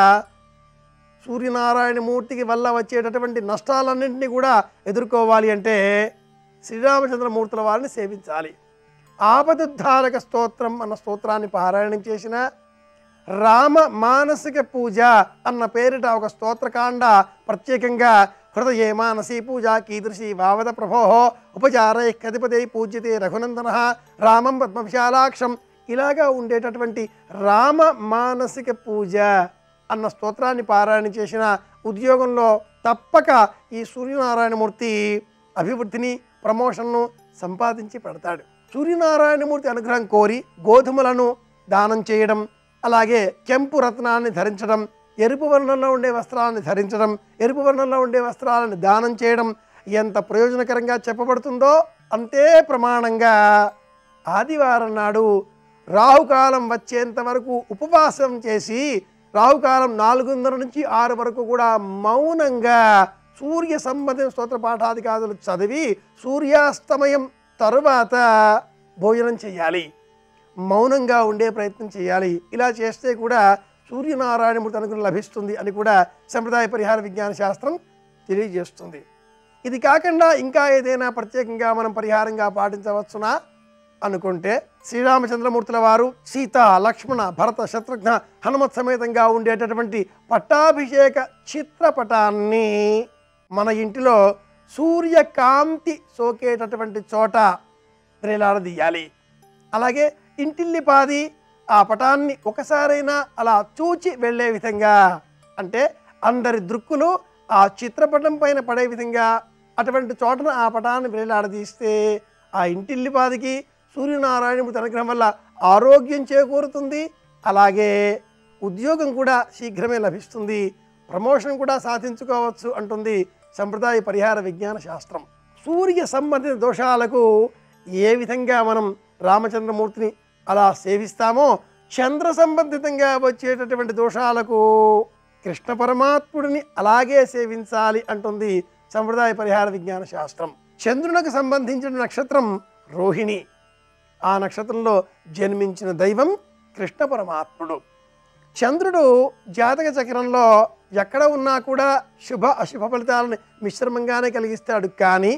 సూర్యనారాయణ మూర్తికి వల్ల వచ్చేటటువంటి నష్టాలన్నింటినీ కూడా ఎదుర్కోవాలి అంటే శ్రీరామచంద్రమూర్తుల వారిని సేవించాలి ఆపదుద్ధారక స్తోత్రం అన్న స్తోత్రాన్ని పారాయణం చేసిన రామ మానసిక పూజ అన్న పేరిట ఒక స్తోత్రకాండ ప్రత్యేకంగా హృదయే మానసీ పూజ కీదృశి వావద ప్రభో ఉపచారై కధిపతి పూజ్యతే రఘునందన రామం పద్మవిశాలాక్షం ఇలాగా ఉండేటటువంటి రామ మానసిక పూజ అన్న స్తోత్రాన్ని పారాయణ చేసిన ఉద్యోగంలో తప్పక ఈ సూర్యనారాయణమూర్తి అభివృద్ధిని ప్రమోషన్ను సంపాదించి పెడతాడు సూర్యనారాయణమూర్తి అనుగ్రహం కోరి గోధుమలను దానం చేయడం అలాగే కెంపు రత్నాన్ని ధరించడం ఎరుపు వర్ణంలో ఉండే వస్త్రాలను ధరించడం ఎరుపు వర్ణంలో ఉండే వస్త్రాలను దానం చేయడం ఎంత ప్రయోజనకరంగా చెప్పబడుతుందో అంతే ప్రమాణంగా ఆదివారం నాడు రాహుకాలం వచ్చేంత వరకు ఉపవాసం చేసి రాహుకాలం నాలుగున్నర నుంచి ఆరు వరకు కూడా మౌనంగా సూర్య సంబంధిత స్తోత్ర పాఠాదికాదులు చదివి సూర్యాస్తమయం తరువాత భోజనం చేయాలి మౌనంగా ఉండే ప్రయత్నం చేయాలి ఇలా చేస్తే కూడా సూర్యనారాయణమూర్తి అనుగ్రహం లభిస్తుంది అని కూడా సంప్రదాయ పరిహార విజ్ఞాన శాస్త్రం తెలియజేస్తుంది ఇది కాకుండా ఇంకా ఏదైనా ప్రత్యేకంగా మనం పరిహారంగా పాటించవచ్చునా అనుకుంటే శ్రీరామచంద్రమూర్తుల వారు సీత లక్ష్మణ భరత శత్రుఘ్న హనుమత్ సమేతంగా ఉండేటటువంటి పట్టాభిషేక చిత్రపటాన్ని మన ఇంటిలో సూర్యకాంతి సోకేటటువంటి చోట వేలాడదీయాలి అలాగే ఇంటిల్లిపాది ఆ పటాన్ని ఒకసారైనా అలా చూచి వెళ్ళే విధంగా అంటే అందరి దృక్కులు ఆ చిత్రపటం పైన పడే విధంగా అటువంటి చోటన ఆ పటాన్ని వేలాడదీస్తే ఆ ఇంటిల్లిపాదికి సూర్యనారాయణమూర్తి అనుగ్రహం వల్ల ఆరోగ్యం చేకూరుతుంది అలాగే ఉద్యోగం కూడా శీఘ్రమే లభిస్తుంది ప్రమోషన్ కూడా సాధించుకోవచ్చు అంటుంది సంప్రదాయ పరిహార విజ్ఞాన శాస్త్రం సూర్య సంబంధిత దోషాలకు ఏ విధంగా మనం రామచంద్రమూర్తిని అలా సేవిస్తామో చంద్ర సంబంధితంగా వచ్చేటటువంటి దోషాలకు కృష్ణ పరమాత్ముడిని అలాగే సేవించాలి అంటుంది సంప్రదాయ పరిహార విజ్ఞాన శాస్త్రం చంద్రునికి సంబంధించిన నక్షత్రం రోహిణి ఆ నక్షత్రంలో జన్మించిన దైవం కృష్ణ పరమాత్ముడు చంద్రుడు జాతక చక్రంలో ఎక్కడ ఉన్నా కూడా శుభ అశుభ ఫలితాలను మిశ్రమంగానే కలిగిస్తాడు కానీ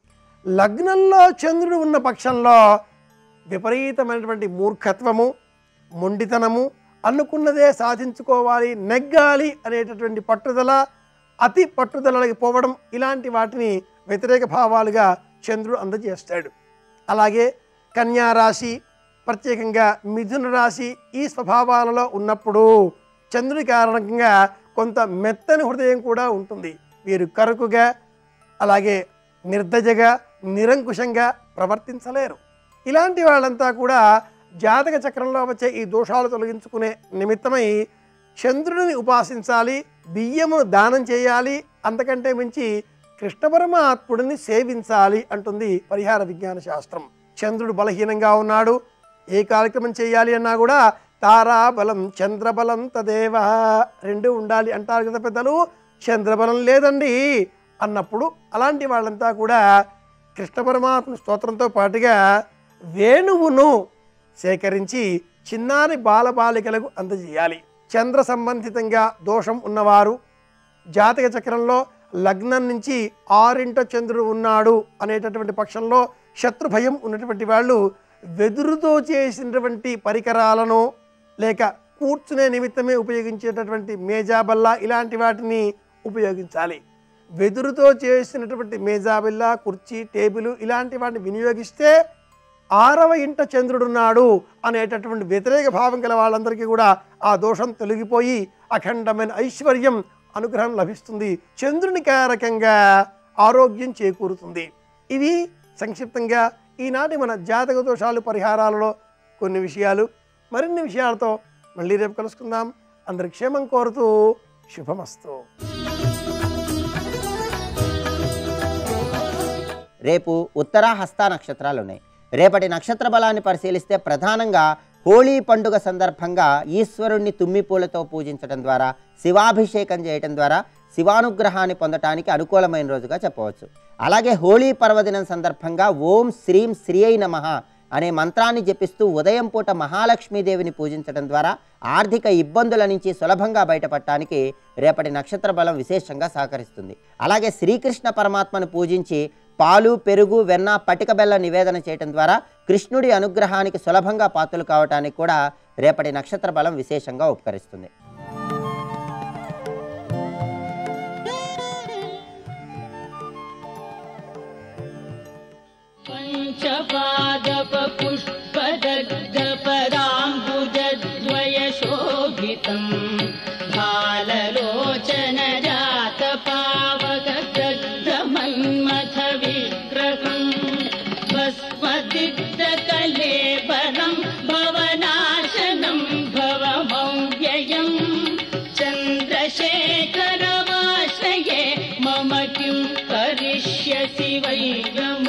లగ్నంలో చంద్రుడు ఉన్న పక్షంలో విపరీతమైనటువంటి మూర్ఖత్వము మొండితనము అనుకున్నదే సాధించుకోవాలి నెగ్గాలి అనేటటువంటి పట్టుదల అతి పట్టుదలకి పోవడం ఇలాంటి వాటిని వ్యతిరేక భావాలుగా చంద్రుడు అందజేస్తాడు అలాగే కన్యా రాశి ప్రత్యేకంగా మిథున రాశి ఈ స్వభావాలలో ఉన్నప్పుడు చంద్రుడి కారణంగా కొంత మెత్తని హృదయం కూడా ఉంటుంది వీరు కరుకుగా అలాగే నిర్దజగా నిరంకుశంగా ప్రవర్తించలేరు ఇలాంటి వాళ్ళంతా కూడా జాతక చక్రంలో వచ్చే ఈ దోషాలు తొలగించుకునే నిమిత్తమై చంద్రుడిని ఉపాసించాలి బియ్యమును దానం చేయాలి అంతకంటే మించి కృష్ణ పరమాత్ముడిని సేవించాలి అంటుంది పరిహార విజ్ఞాన శాస్త్రం చంద్రుడు బలహీనంగా ఉన్నాడు ఏ కార్యక్రమం చేయాలి అన్నా కూడా తారాబలం చంద్రబలం తదేవ రెండు ఉండాలి అంటారు కదా పెద్దలు చంద్రబలం లేదండి అన్నప్పుడు అలాంటి వాళ్ళంతా కూడా కృష్ణ పరమాత్మ స్తోత్రంతో పాటుగా వేణువును సేకరించి చిన్నారి బాలబాలికలకు అందజేయాలి చంద్ర సంబంధితంగా దోషం ఉన్నవారు జాతక చక్రంలో లగ్నం నుంచి ఆరింట చంద్రుడు ఉన్నాడు అనేటటువంటి పక్షంలో శత్రు భయం ఉన్నటువంటి వాళ్ళు వెదురుతో చేసినటువంటి పరికరాలను లేక కూర్చునే నిమిత్తమే ఉపయోగించేటటువంటి మేజాబల్ల ఇలాంటి వాటిని ఉపయోగించాలి వెదురుతో చేసినటువంటి మేజాబిల్ల కుర్చీ టేబుల్ ఇలాంటి వాటిని వినియోగిస్తే ఆరవ ఇంట చంద్రుడున్నాడు అనేటటువంటి వ్యతిరేక భావం గల వాళ్ళందరికీ కూడా ఆ దోషం తొలగిపోయి అఖండమైన ఐశ్వర్యం అనుగ్రహం లభిస్తుంది చంద్రుని కారకంగా ఆరోగ్యం చేకూరుతుంది ఇవి సంక్షిప్తంగా ఈనాటి మన జాతక దోషాలు పరిహారాలలో కొన్ని విషయాలు మరిన్ని విషయాలతో మళ్ళీ రేపు కలుసుకుందాం అందరి క్షేమం కోరుతూ శుభమస్తు రేపు ఉత్తర హస్త నక్షత్రాలు ఉన్నాయి రేపటి నక్షత్ర బలాన్ని పరిశీలిస్తే ప్రధానంగా హోళీ పండుగ సందర్భంగా ఈశ్వరుణ్ణి తుమ్మి పూలతో పూజించడం ద్వారా శివాభిషేకం చేయటం ద్వారా శివానుగ్రహాన్ని పొందటానికి అనుకూలమైన రోజుగా చెప్పవచ్చు అలాగే హోళీ పర్వదినం సందర్భంగా ఓం శ్రీం శ్రీ అయి నమః అనే మంత్రాన్ని జపిస్తూ ఉదయం పూట మహాలక్ష్మీదేవిని పూజించడం ద్వారా ఆర్థిక ఇబ్బందుల నుంచి సులభంగా బయటపడటానికి రేపటి నక్షత్ర బలం విశేషంగా సహకరిస్తుంది అలాగే శ్రీకృష్ణ పరమాత్మను పూజించి పాలు పెరుగు వెన్న పటిక బెల్ల నివేదన చేయటం ద్వారా కృష్ణుడి అనుగ్రహానికి సులభంగా పాత్రలు కావటానికి కూడా రేపటి నక్షత్ర బలం విశేషంగా ఉపకరిస్తుంది पञ्चपादपपुष्पदग्धपदाम्बुजद्वयशोभितम् भाललोचनजातपावकदग्धमन्मथ विग्रहम् भस्मदिग्धकलेबरम् भवनाशनम् भवमव्ययम् चन्द्रशेखरमाश्रये मम किं करिष्यसि वै गम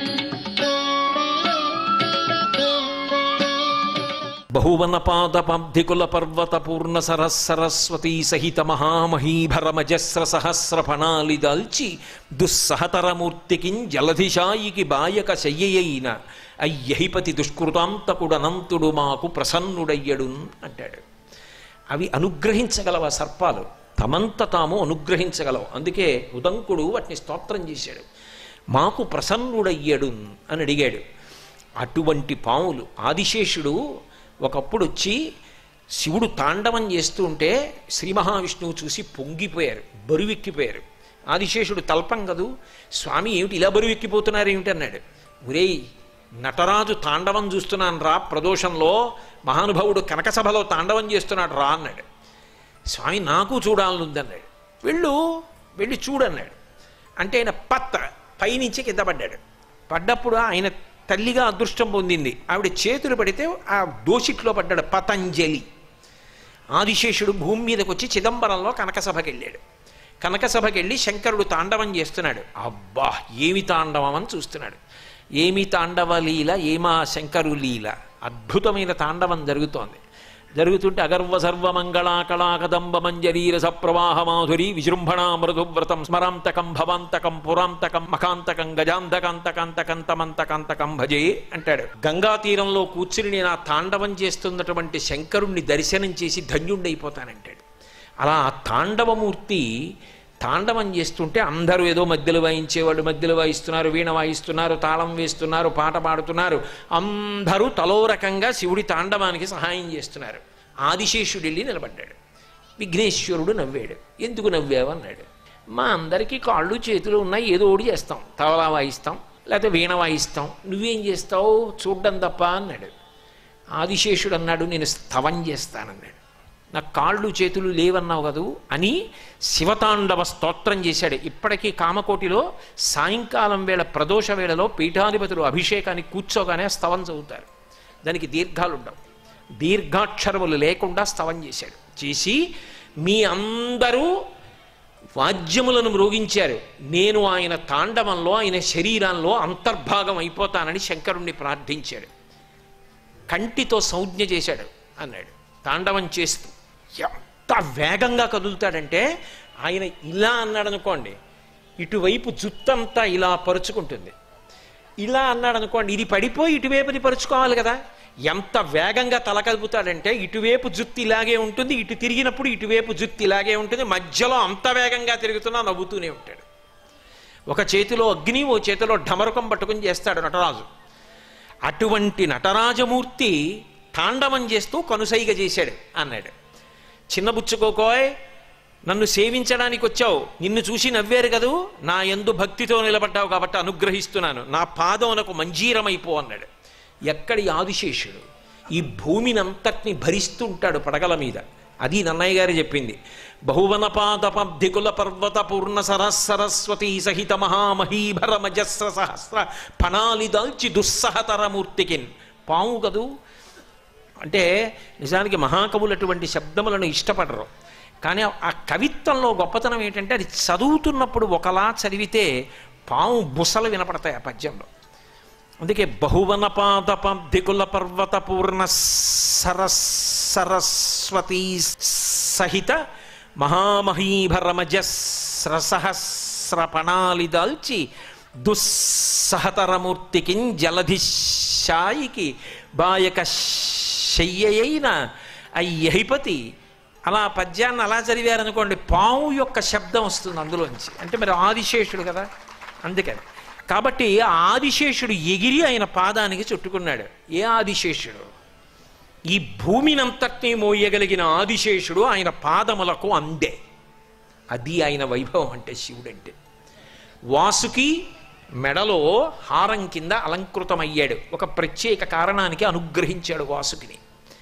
బహువనపాదపబ్ధికుల పర్వత పూర్ణ సరస్వతీ సహిత మహామహీభరమజస్ర సహస్ర ఫణాలి దాల్చి దుస్సహతరమూర్తికిం జలధిశాయికి బాయక శయ్యయైన అయ్యహిపతి దుష్కృతాంతకుడనంతుడు మాకు ప్రసన్నుడయ్యడు అంటాడు అవి అనుగ్రహించగలవ సర్పాలు తమంత తాము అనుగ్రహించగలవు అందుకే ఉదంకుడు వాటిని స్తోత్రం చేశాడు మాకు ప్రసన్నుడయ్యడు అని అడిగాడు అటువంటి పాములు ఆదిశేషుడు ఒకప్పుడు వచ్చి శివుడు తాండవం చేస్తూ ఉంటే శ్రీ మహావిష్ణువు చూసి పొంగిపోయారు బరువెక్కిపోయారు ఆదిశేషుడు తల్పం కదూ స్వామి ఏమిటి ఇలా బరువెక్కిపోతున్నారు ఏమిటి అన్నాడు ఒరేయ్ నటరాజు తాండవం చూస్తున్నాను రా ప్రదోషంలో మహానుభావుడు కనకసభలో తాండవం చేస్తున్నాడు రా అన్నాడు స్వామి నాకు చూడాలనుందన్నాడు వెళ్ళు వెళ్ళి చూడన్నాడు అంటే ఆయన పత్త పైనుంచి కింద పడ్డాడు పడ్డప్పుడు ఆయన తల్లిగా అదృష్టం పొందింది ఆవిడ చేతులు పడితే ఆ దోషిట్లో పడ్డాడు పతంజలి ఆదిశేషుడు భూమి మీదకి వచ్చి చిదంబరంలో కనకసభకి వెళ్ళాడు కనకసభకి వెళ్ళి శంకరుడు తాండవం చేస్తున్నాడు అబ్బా ఏమి తాండవం అని చూస్తున్నాడు ఏమి తాండవ లీల ఏమా శంకరు లీల అద్భుతమైన తాండవం జరుగుతోంది జరుగుతుంటే అగర్వ సర్వమంగళా కళాకదంబ మంజరీర సప్రవాహ మాధురి విజృంభణా మృదువ్రతం స్మరాంతకం భవాంతకం పురాంతకం మఖాంతకం గజాంతకంతకంతకంతమంతకంతకం భజే అంటాడు గంగా తీరంలో కూర్చుని నేను ఆ తాండవం చేస్తున్నటువంటి శంకరుణ్ణి దర్శనం చేసి ధన్యుణ్ణైపోతానంటాడు అలా ఆ తాండవమూర్తి తాండవం చేస్తుంటే అందరూ ఏదో మధ్యలో వాయించేవాళ్ళు మధ్యలో వాయిస్తున్నారు వీణ వాయిస్తున్నారు తాళం వేస్తున్నారు పాట పాడుతున్నారు అందరూ తలో రకంగా శివుడి తాండవానికి సహాయం చేస్తున్నారు ఆదిశేషుడు వెళ్ళి నిలబడ్డాడు విఘ్నేశ్వరుడు నవ్వాడు ఎందుకు నవ్వావు అన్నాడు మా అందరికీ కాళ్ళు చేతులు ఉన్నాయి ఏదో ఒకటి చేస్తాం తవలా వాయిస్తాం లేకపోతే వీణ వాయిస్తాం నువ్వేం చేస్తావు చూడ్డం తప్ప అన్నాడు ఆదిశేషుడు అన్నాడు నేను స్తవం చేస్తానన్నాడు నా కాళ్ళు చేతులు లేవన్నావు కదూ అని శివతాండవ స్తోత్రం చేశాడు ఇప్పటికీ కామకోటిలో సాయంకాలం వేళ ప్రదోష వేళలో పీఠాధిపతులు అభిషేకానికి కూర్చోగానే స్తవం చదువుతారు దానికి దీర్ఘాలు ఉండవు దీర్ఘాక్షరములు లేకుండా స్తవం చేశాడు చేసి మీ అందరూ వాద్యములను మ్రోగించారు నేను ఆయన తాండవంలో ఆయన శరీరంలో అంతర్భాగం అయిపోతానని శంకరుణ్ణి ప్రార్థించాడు కంటితో సంజ్ఞ చేశాడు అన్నాడు తాండవం చేస్తూ ఎంత వేగంగా కదులుతాడంటే ఆయన ఇలా అన్నాడు అనుకోండి ఇటువైపు జుత్తంతా ఇలా పరుచుకుంటుంది ఇలా అన్నాడు అనుకోండి ఇది పడిపోయి ఇటువైపుది పరుచుకోవాలి కదా ఎంత వేగంగా తల కదుపుతాడంటే ఇటువైపు జుత్తు ఇలాగే ఉంటుంది ఇటు తిరిగినప్పుడు ఇటువైపు జుత్తు ఇలాగే ఉంటుంది మధ్యలో అంత వేగంగా తిరుగుతున్నా నవ్వుతూనే ఉంటాడు ఒక చేతిలో అగ్ని ఓ చేతిలో ఢమరుకం పట్టుకుని చేస్తాడు నటరాజు అటువంటి నటరాజమూర్తి తాండవం చేస్తూ కనుసైగ చేశాడు అన్నాడు చిన్నబుచ్చుకోకోయ్ నన్ను సేవించడానికి వచ్చావు నిన్ను చూసి నవ్వారు కదూ నా ఎందు భక్తితో నిలబడ్డావు కాబట్టి అనుగ్రహిస్తున్నాను నా పాదమునకు మంజీరమైపో అన్నాడు ఎక్కడి ఆదిశేషుడు ఈ భూమినంతటిని భరిస్తుంటాడు పడగల మీద అది నన్నయ్య గారు చెప్పింది బహువనపాదపబ్ధికుల పర్వత పూర్ణ సరస్వతీ సహిత మహామహీభర మజస్ర సహస్ర పణాలి దాల్చి దుస్సహతరమూర్తికిన్ పాము కదూ అంటే నిజానికి మహాకవులు అటువంటి శబ్దములను ఇష్టపడరు కానీ ఆ కవిత్వంలో గొప్పతనం ఏంటంటే అది చదువుతున్నప్పుడు ఒకలా చదివితే పాము బుసలు వినపడతాయి ఆ పద్యంలో అందుకే బహువనపాదపబ్ధికుల పర్వత పూర్ణ సరస్వతీ సహిత మహామహీభరమజస్రసహస్రపణాలి దాల్చి దుస్సహతరమూర్తికి జలధిశాయికి బాయక శయ్యయైన అయ్యహిపతి అలా పద్యాన్ని అలా చదివారనుకోండి పాము యొక్క శబ్దం వస్తుంది అందులోంచి అంటే మరి ఆదిశేషుడు కదా అందుకని కాబట్టి ఆ ఆదిశేషుడు ఎగిరి ఆయన పాదానికి చుట్టుకున్నాడు ఏ ఆదిశేషుడు ఈ భూమినంతటినీ మోయగలిగిన ఆదిశేషుడు ఆయన పాదములకు అందే అది ఆయన వైభవం అంటే శివుడంటే వాసుకి మెడలో హారం కింద అలంకృతమయ్యాడు ఒక ప్రత్యేక కారణానికి అనుగ్రహించాడు వాసుకిని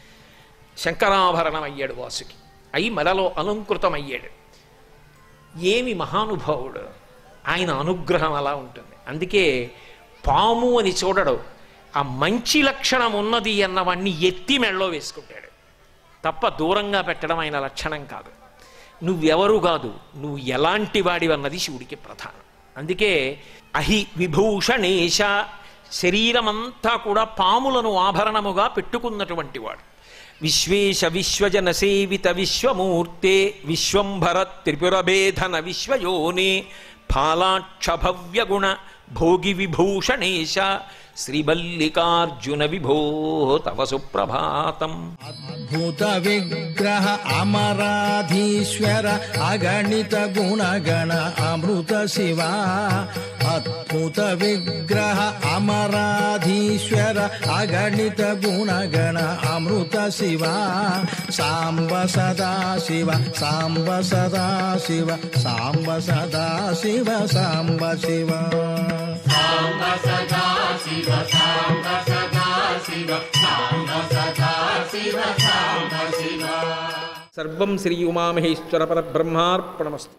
శంకరాభరణం అయ్యాడు వాసుకి అయి మెడలో అలంకృతమయ్యాడు ఏమి మహానుభావుడు ఆయన అనుగ్రహం అలా ఉంటుంది అందుకే పాము అని చూడడు ఆ మంచి లక్షణం ఉన్నది అన్నవాణ్ణి ఎత్తి మెళ్ళలో వేసుకుంటాడు తప్ప దూరంగా పెట్టడం ఆయన లక్షణం కాదు నువ్వెవరు కాదు నువ్వు ఎలాంటి వాడివన్నది శివుడికి ప్రధానం అందుకే అహి విభూషణేశ శరీరమంతా కూడా పాములను ఆభరణముగా పెట్టుకున్నటువంటి వాడు విశ్వేశ విశ్వజన సేవిత విశ్వమూర్తే విశ్వంభర త్రిపురభేధన విశ్వయోనే ఫాలాక్షభవ్యగుణ భోగి విభూషణేశ శ్రీమల్లికార్జున విభో తవ సుప్రభాతం అద్భుత విగ్రహ అమరాధీశ్వర అగణిత గుణగణ అమృత శివ అద్భుత విగ్రహ అమరాధీశ్వర అగణిత గుణగణ అమృత శివ సాంబ సదా శివ సాంబ సదా శివ సాంబ సదా శివ సాంబ శివ సర్వం శ్రీ ఉమామహేశ్వర పరబ్రహ్మార్పణమస్తు